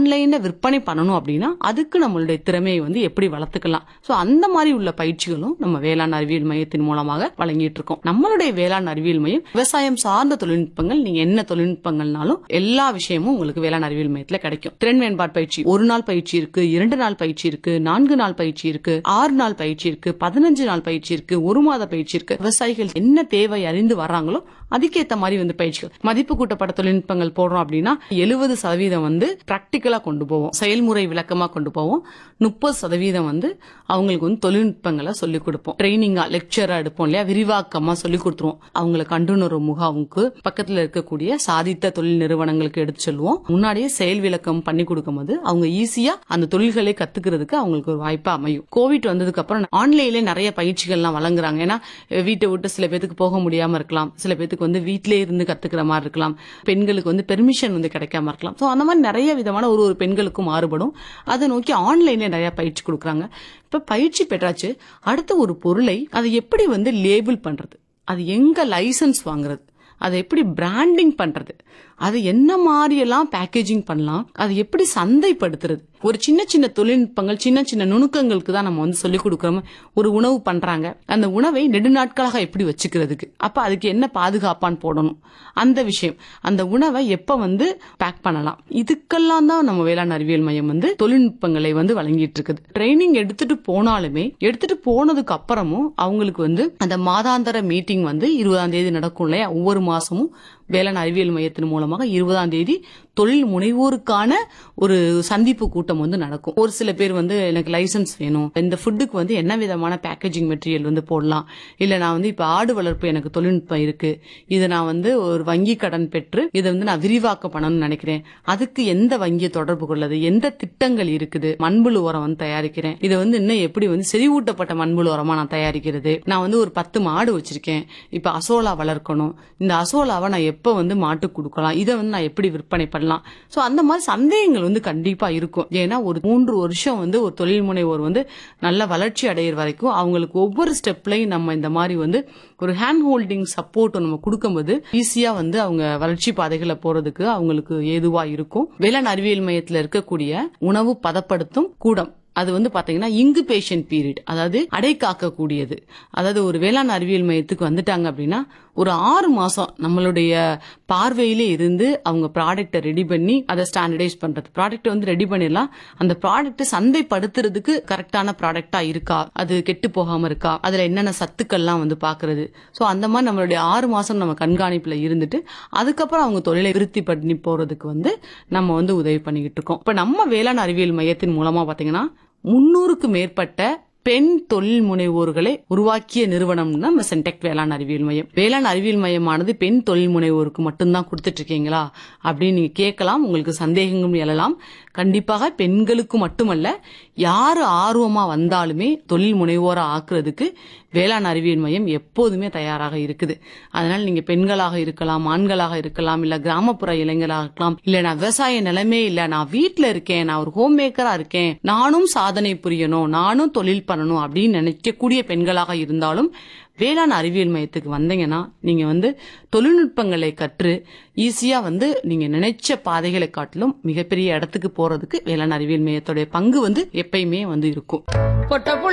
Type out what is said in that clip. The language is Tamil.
ஆன்லைன்ல விற்பனை பண்ணணும் அப்படின்னா அதுக்கு நம்மளுடைய திறமையை வந்து எப்படி வளர்த்துக்கலாம் சோ அந்த மாதிரி உள்ள பயிற்சிகளும் நம்ம வேளாண் அறிவியல் மையத்தின் மூலமாக வழங்கிட்டு இருக்கோம் நம்மளுடைய வேளாண் அறிவியல் மையம் விவசாயம் சார்ந்த தொழில்நுட்பங்கள் நீங்க என்ன தொழில்நுட்பங்கள்னாலும் எல்லா விஷயமும் உங்களுக்கு வேளாண் அறிவியல் மையத்துல கிடைக்கும் திறன் மேம்பாடு பயிற்சி ஒரு நாள் பயிற்சி இருக்கு இரண்டு நாள் பயிற்சி இருக்கு நான்கு நாள் பயிற்சி இருக்கு ஆறு நாள் பயிற்சி இருக்கு பதினஞ்சு நாள் பயிற்சி இருக்கு ஒரு மாத பயிற்சி இருக்கு விவசாயிகள் என்ன தேவை அறிந்து வர்றாங்களோ அதுக்கேத்த மாதிரி வந்து பயிற்சிகள் மதிப்பு கூட்டப்பட்ட தொழில்நுட்பங்கள் போடுறோம் அப்படின்னா எழுபது சதவீதம் வந்து பிராக்டிக்கலா கொண்டு போவோம் செயல்முறை விளக்கமா கொண்டு போவோம் முப்பது சதவீதம் வந்து அவங்களுக்கு வந்து தொழில்நுட்பங்களை சொல்லிக் கொடுப்போம் ட்ரைனிங்கா லெக்சரா எடுப்போம் இல்லையா விரிவாக்கமா சொல்லிக் கொடுத்துருவோம் அவங்களை கண்டுணர்வு முகாமுக்கு பக்கத்துல இருக்கக்கூடிய சாதித்த தொழில் நிறுவனங்களுக்கு எடுத்து சொல்லுவோம் முன்னாடியே செயல் விளக்கம் பண்ணி கொடுக்கும்போது அவங்க ஈஸியா அந்த தொழில்களை கத்துக்கிறதுக்கு அவங்களுக்கு ஒரு வாய்ப்பா அமையும் கோவிட் வந்ததுக்கு அப்புறம் ஆன்லைன்ல நிறைய பயிற்சிகள்லாம் வழங்குறாங்க ஏன்னா வீட்டை விட்டு சில பேத்துக்கு போக முடியாம இருக்கலாம் சில பேத்துக்கு வந்து வீட்டிலே இருந்து கத்துக்கிற மாதிரி இருக்கலாம் பெண்களுக்கு வந்து பெர்மிஷன் வந்து கிடைக்காம இருக்கலாம் சோ அந்த மாதிரி நிறைய விதமான ஒரு ஒரு பெண்களுக்கும் மாறுபடும் அதை நோக்கி ஆன்லைன்ல நிறைய பயிற்சி கொடுக்குறாங்க இப்ப பயிற்சி பெற்றாச்சு அடுத்த ஒரு பொருளை அதை எப்படி வந்து லேபிள் பண்றது அது எங்க லைசன்ஸ் வாங்குறது அதை எப்படி பிராண்டிங் பண்றது அது என்ன மாதிரி எல்லாம் பேக்கேஜிங் பண்ணலாம் அது எப்படி சந்தைப்படுத்துறது ஒரு சின்ன சின்ன தொழில்நுட்பங்கள் சின்ன சின்ன நுணுக்கங்களுக்கு தான் நம்ம வந்து சொல்லிக் கொடுக்கறோம் ஒரு உணவு பண்றாங்க அந்த உணவை நெடுநாட்களாக எப்படி வச்சுக்கிறதுக்கு அப்ப அதுக்கு என்ன பாதுகாப்பான் போடணும் அந்த விஷயம் அந்த உணவை எப்ப வந்து பேக் பண்ணலாம் இதுக்கெல்லாம் தான் நம்ம வேளாண் அறிவியல் மையம் வந்து தொழில்நுட்பங்களை வந்து வழங்கிட்டு இருக்குது ட்ரைனிங் எடுத்துட்டு போனாலுமே எடுத்துட்டு போனதுக்கு அப்புறமும் அவங்களுக்கு வந்து அந்த மாதாந்திர மீட்டிங் வந்து இருபதாம் தேதி நடக்கும் இல்லையா ஒவ்வொரு மாசமும் வேளாண் அறிவியல் மையத்தின் மூலமாக இருபதாம் தேதி தொழில் முனைவோருக்கான ஒரு சந்திப்பு கூட்டம் வந்து நடக்கும் ஒரு சில பேர் வந்து எனக்கு லைசன்ஸ் வேணும் இந்த ஃபுட்டுக்கு வந்து என்ன விதமான பேக்கேஜிங் மெட்டீரியல் வந்து போடலாம் இல்ல நான் வந்து இப்ப ஆடு வளர்ப்பு எனக்கு தொழில்நுட்பம் இருக்கு இதை நான் வந்து ஒரு வங்கி கடன் பெற்று இதை வந்து நான் விரிவாக்கம் பண்ணணும்னு நினைக்கிறேன் அதுக்கு எந்த வங்கியை தொடர்பு கொள்ளது எந்த திட்டங்கள் இருக்குது மண்புழு உரம் வந்து தயாரிக்கிறேன் இதை வந்து இன்னும் எப்படி வந்து செறிவூட்டப்பட்ட மண்புழு உரமா நான் தயாரிக்கிறது நான் வந்து ஒரு பத்து மாடு வச்சிருக்கேன் இப்ப அசோலா வளர்க்கணும் இந்த அசோலாவை நான் எப்ப வந்து மாட்டுக்கு கொடுக்கலாம் இதை வந்து நான் எப்படி விற்பனை பண்ணலாம் சோ அந்த மாதிரி சந்தேகங்கள் வந்து கண்டிப்பா இருக்கும் ஏன்னா ஒரு மூன்று வருஷம் வந்து ஒரு தொழில் முனைவோர் வந்து நல்ல வளர்ச்சி அடையிற வரைக்கும் அவங்களுக்கு ஒவ்வொரு ஸ்டெப்லையும் நம்ம இந்த மாதிரி வந்து ஒரு ஹேண்ட் ஹோல்டிங் சப்போர்ட் நம்ம கொடுக்கும்போது ஈஸியா வந்து அவங்க வளர்ச்சி பாதைகளை போறதுக்கு அவங்களுக்கு ஏதுவா இருக்கும் வேளாண் அறிவியல் மையத்துல இருக்கக்கூடிய உணவு பதப்படுத்தும் கூடம் அது வந்து பாத்தீங்கன்னா இங்குபேஷன் பீரியட் அதாவது அடை காக்கக்கூடியது அதாவது ஒரு வேளாண் அறிவியல் மையத்துக்கு வந்துட்டாங்க அப்படின்னா ஒரு ஆறு மாசம் நம்மளுடைய பார்வையிலே இருந்து அவங்க ப்ராடக்ட்டை ரெடி பண்ணி அதை ஸ்டாண்டர்டைஸ் பண்றது ப்ராடக்ட் வந்து ரெடி பண்ணிடலாம் அந்த ப்ராடக்ட் சந்தைப்படுத்துறதுக்கு கரெக்டான ப்ராடக்டா இருக்கா அது கெட்டு போகாம இருக்கா அதுல என்னென்ன சத்துக்கள்லாம் வந்து பாக்குறது சோ அந்த மாதிரி நம்மளுடைய ஆறு மாசம் நம்ம கண்காணிப்புல இருந்துட்டு அதுக்கப்புறம் அவங்க தொழிலை விருத்தி பண்ணி போறதுக்கு வந்து நம்ம வந்து உதவி பண்ணிக்கிட்டு இருக்கோம் இப்ப நம்ம வேளாண் அறிவியல் மையத்தின் மூலமா பாத்தீங்கன்னா முன்னூறுக்கு மேற்பட்ட பெண் தொழில் முனைவோர்களை உருவாக்கிய நிறுவனம்னா நம்ம சென்டெக் வேளாண் அறிவியல் மையம் வேளாண் அறிவியல் மையமானது பெண் தொழில் முனைவோருக்கு மட்டும்தான் கொடுத்துட்டு இருக்கீங்களா அப்படின்னு நீங்க கேட்கலாம் உங்களுக்கு சந்தேகங்களும் எழலாம் கண்டிப்பாக பெண்களுக்கு மட்டுமல்ல யாரு ஆர்வமா வந்தாலுமே தொழில் முனைவோரா ஆக்குறதுக்கு வேளாண் அறிவியல் மையம் எப்போதுமே தயாராக இருக்குது அதனால நீங்க பெண்களாக இருக்கலாம் ஆண்களாக இருக்கலாம் இல்ல கிராமப்புற இளைஞராக இருக்கலாம் இல்ல நான் விவசாய நிலைமே இல்ல நான் வீட்ல இருக்கேன் நான் ஒரு ஹோம் மேக்கரா இருக்கேன் நானும் சாதனை புரியணும் நானும் தொழில் பண்ணணும் அப்படின்னு நினைக்கக்கூடிய பெண்களாக இருந்தாலும் வேளாண் அறிவியல் மையத்துக்கு வந்தீங்கன்னா நீங்க வந்து தொழில்நுட்பங்களை கற்று ஈஸியா வந்து நீங்க நினைச்ச பாதைகளை காட்டிலும் மிகப்பெரிய இடத்துக்கு போறதுக்கு வேளாண் அறிவியல் மையத்துடைய பங்கு வந்து எப்பயுமே வந்து இருக்கும் பொட்ட புள்ள